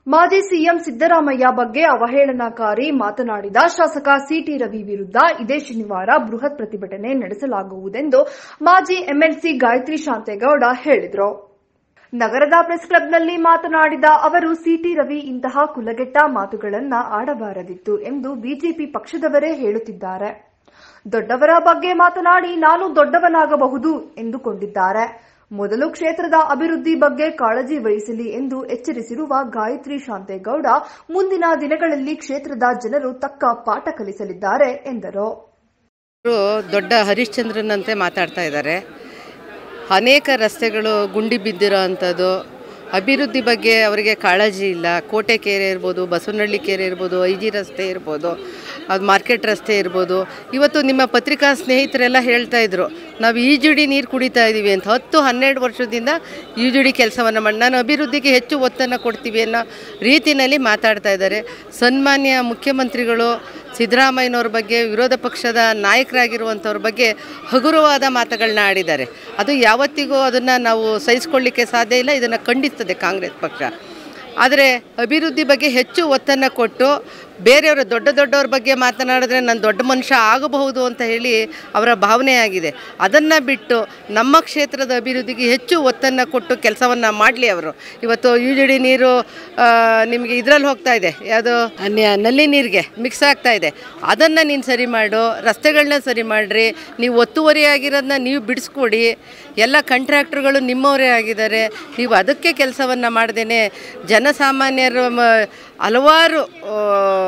ಮಾಜಿ ಸಿಎಂ ಸಿದ್ದರಾಮಯ್ಯ ಬಗ್ಗೆ ಅವಹೇಳನಕಾರಿ ಮಾತನಾಡಿದ ಶಾಸಕ ಸಿಟಿ ರವಿ ವಿರುದ್ಧ ಇದೇ ಶನಿವಾರ ಬೃಹತ್ ಪ್ರತಿಭಟನೆ ನಡೆಸಲಾಗುವುದೆಂದು ಮಾಜಿ ಎಂಎಲ್ಸಿ ಗಾಯತ್ರಿ ಶಾಂತೇಗೌಡ ಹೇಳಿದರು ನಗರದ ಪ್ರೆಸ್ ಕ್ಲಬ್ನಲ್ಲಿ ಮಾತನಾಡಿದ ಅವರು ಸಿಟಿ ರವಿ ಇಂತಹ ಕುಲಗೆಟ್ಟ ಮಾತುಗಳನ್ನ ಆಡಬಾರದಿತ್ತು ಎಂದು ಬಿಜೆಪಿ ಪಕ್ಷದವರೇ ಹೇಳುತ್ತಿದ್ದಾರೆ ದೊಡ್ಡವರ ಬಗ್ಗೆ ಮಾತನಾಡಿ ನಾನು ದೊಡ್ಡವನಾಗಬಹುದು ಎಂದುಕೊಂಡಿದ್ದಾರೆ ಮೊದಲು ಕ್ಷೇತ್ರದ ಅಭಿವೃದ್ಧಿ ಬಗ್ಗೆ ಕಾಳಜಿ ವಹಿಸಲಿ ಎಂದು ಎಚ್ಚರಿಸಿರುವ ಗಾಯತ್ರಿ ಶಾಂತೇಗೌಡ ಮುಂದಿನ ದಿನಗಳಲ್ಲಿ ಕ್ಷೇತ್ರದ ಜನರು ತಕ್ಕ ಪಾಠ ಕಲಿಸಲಿದ್ದಾರೆ ಎಂದರು ಅವರು ದೊಡ್ಡ ಹರಿಶ್ಚಂದ್ರನಂತೆ ಮಾತಾಡ್ತಾ ಇದ್ದಾರೆ ಅನೇಕ ರಸ್ತೆಗಳು ಗುಂಡಿ ಬಿದ್ದಿರೋ ಅಂಥದ್ದು ಅಭಿವೃದ್ಧಿ ಬಗ್ಗೆ ಅವರಿಗೆ ಕಾಳಜಿ ಇಲ್ಲ ಕೋಟೆ ಕೆರೆ ಇರ್ಬೋದು ಬಸವನಹಳ್ಳಿ ಕೆರೆ ಇರ್ಬೋದು ಐ ಜಿ ರಸ್ತೆ ಇರ್ಬೋದು ಅದು ಮಾರ್ಕೆಟ್ ರಸ್ತೆ ಇರ್ಬೋದು ಇವತ್ತು ನಿಮ್ಮ ಪತ್ರಿಕಾ ಸ್ನೇಹಿತರೆಲ್ಲ ಹೇಳ್ತಾ ಇದ್ರು ನಾವು ಈಜುಡಿ ನೀರು ಕುಡಿತಾ ಇದ್ದೀವಿ ಅಂತ ಹತ್ತು ಹನ್ನೆರಡು ವರ್ಷದಿಂದ ಈಜುಡಿ ಕೆಲಸವನ್ನು ಮಾಡಿ ನಾನು ಅಭಿವೃದ್ಧಿಗೆ ಹೆಚ್ಚು ಒತ್ತನ್ನು ಕೊಡ್ತೀವಿ ಅನ್ನೋ ರೀತಿಯಲ್ಲಿ ಮಾತಾಡ್ತಾ ಇದ್ದಾರೆ ಸನ್ಮಾನ್ಯ ಮುಖ್ಯಮಂತ್ರಿಗಳು ಸಿದ್ದರಾಮಯ್ಯನವ್ರ ಬಗ್ಗೆ ವಿರೋಧ ಪಕ್ಷದ ನಾಯಕರಾಗಿರುವಂಥವ್ರ ಬಗ್ಗೆ ಹಗುರವಾದ ಮಾತುಗಳನ್ನ ಆಡಿದ್ದಾರೆ ಅದು ಯಾವತ್ತಿಗೂ ಅದನ್ನು ನಾವು ಸಹಿಸ್ಕೊಳ್ಳಿಕ್ಕೆ ಸಾಧ್ಯ ಇಲ್ಲ ಇದನ್ನು ಖಂಡಿಸ್ತದೆ ಕಾಂಗ್ರೆಸ್ ಪಕ್ಷ ಆದರೆ ಅಭಿವೃದ್ಧಿ ಬಗ್ಗೆ ಹೆಚ್ಚು ಒತ್ತನ್ನು ಕೊಟ್ಟು ಬೇರೆಯವರು ದೊಡ್ಡ ದೊಡ್ಡವ್ರ ಬಗ್ಗೆ ಮಾತನಾಡಿದ್ರೆ ನಾನು ದೊಡ್ಡ ಮನುಷ್ಯ ಆಗಬಹುದು ಅಂತ ಹೇಳಿ ಅವರ ಭಾವನೆ ಆಗಿದೆ ಅದನ್ನು ಬಿಟ್ಟು ನಮ್ಮ ಕ್ಷೇತ್ರದ ಅಭಿವೃದ್ಧಿಗೆ ಹೆಚ್ಚು ಒತ್ತನ್ನು ಕೊಟ್ಟು ಕೆಲಸವನ್ನು ಮಾಡಲಿ ಅವರು ಇವತ್ತು ಯುಜಿಡಿ ನೀರು ಆ, ನಿಮಗೆ ಇದರಲ್ಲಿ ಹೋಗ್ತಾ ಇದೆ ಯಾವುದು ನ- ನಲ್ಲಿ ನೀರಿಗೆ ಮಿಕ್ಸ್ ಆಗ್ತಾ ಇದೆ ಅದನ್ನು ನೀನು ಸರಿ ಮಾಡು ರಸ್ತೆಗಳನ್ನ ಸರಿ ಮಾಡಿರಿ ನೀವು ಒತ್ತುವರಿ ಆಗಿರೋದನ್ನ ನೀವು ಬಿಡಿಸ್ಕೊಡಿ ಎಲ್ಲ ಕಾಂಟ್ರಾಕ್ಟ್ರುಗಳು ನಿಮ್ಮವರೇ ಆಗಿದ್ದಾರೆ ನೀವು ಅದಕ್ಕೆ ಕೆಲಸವನ್ನು ಮಾಡ್ದೇನೆ ಜನಸಾಮಾನ್ಯರು ಮ- ಹಲವಾರು ಆ,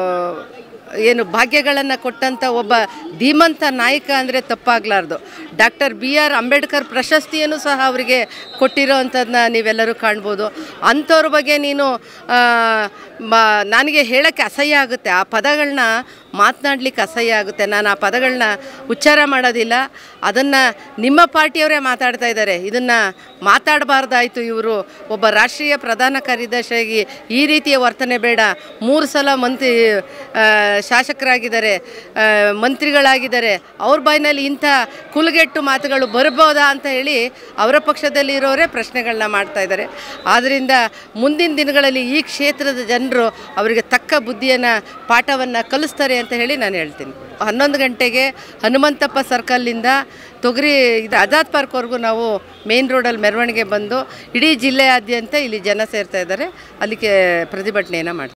ಏನು ಭಾಗ್ಯಗಳನ್ನು ಕೊಟ್ಟಂಥ ಒಬ್ಬ ಧೀಮಂತ ನಾಯಕ ಅಂದರೆ ತಪ್ಪಾಗಲಾರ್ದು ಡಾಕ್ಟರ್ ಬಿ ಆರ್ ಅಂಬೇಡ್ಕರ್ ಪ್ರಶಸ್ತಿಯನ್ನು ಸಹ ಅವರಿಗೆ ಕೊಟ್ಟಿರೋ ಅಂಥದ್ದನ್ನ ನೀವೆಲ್ಲರೂ ಕಾಣ್ಬೋದು ಅಂಥವ್ರ ಬಗ್ಗೆ ನೀನು ಆ, ಮ- ನನಗೆ ಹೇಳೋಕ್ಕೆ ಅಸಹ್ಯ ಆಗುತ್ತೆ ಆ ಪದಗಳನ್ನ ಮಾತನಾಡ್ಲಿಕ್ಕೆ ಅಸಹ್ಯ ಆಗುತ್ತೆ ನಾನು ಆ ಪದಗಳನ್ನ ಉಚ್ಚಾರ ಮಾಡೋದಿಲ್ಲ ಅದನ್ನು ನಿಮ್ಮ ಪಾರ್ಟಿಯವರೇ ಮಾತಾಡ್ತಾ ಇದ್ದಾರೆ ಇದನ್ನು ಮಾತಾಡಬಾರ್ದಾಯಿತು ಇವರು ಒಬ್ಬ ರಾಷ್ಟ್ರೀಯ ಪ್ರಧಾನ ಕಾರ್ಯದರ್ಶಿಯಾಗಿ ಈ ರೀತಿಯ ವರ್ತನೆ ಬೇಡ ಮೂರು ಸಲ ಮಂತ್ರಿ ಆ, ಶಾಸಕರಾಗಿದ್ದಾರೆ ಆ, ಮಂತ್ರಿಗಳಾಗಿದ್ದಾರೆ ಅವ್ರ ಬಾಯಿನಲ್ಲಿ ಇಂಥ ಕುಲಗೆಟ್ಟು ಮಾತುಗಳು ಬರ್ಬೋದಾ ಅಂತ ಹೇಳಿ ಅವರ ಪಕ್ಷದಲ್ಲಿ ಇರೋರೇ ಪ್ರಶ್ನೆಗಳನ್ನ ಮಾಡ್ತಾ ಇದ್ದಾರೆ ಆದ್ದರಿಂದ ಮುಂದಿನ ದಿನಗಳಲ್ಲಿ ಈ ಕ್ಷೇತ್ರದ ಜನರು ಅವರಿಗೆ ತಕ್ಕ ಬುದ್ಧಿಯನ್ನು ಪಾಠವನ್ನು ಕಲಿಸ್ತಾರೆ ಅಂತ ಹೇಳಿ ನಾನು ಹೇಳ್ತೀನಿ ಹನ್ನೊಂದು ಗಂಟೆಗೆ ಹನುಮಂತಪ್ಪ ಸರ್ಕಲ್ಲಿಂದ ತೊಗರಿ ಇದು ಆಜಾದ್ ಪಾರ್ಕ್ವರೆಗೂ ನಾವು ಮೇನ್ ರೋಡಲ್ಲಿ ಮೆರವಣಿಗೆ ಬಂದು ಇಡೀ ಜಿಲ್ಲೆಯಾದ್ಯಂತ ಇಲ್ಲಿ ಜನ ಸೇರ್ತಾ ಇದ್ದಾರೆ ಅಲ್ಲಿಗೆ ಪ್ರತಿಭಟನೆಯನ್ನು ಮಾಡ್ತೀವಿ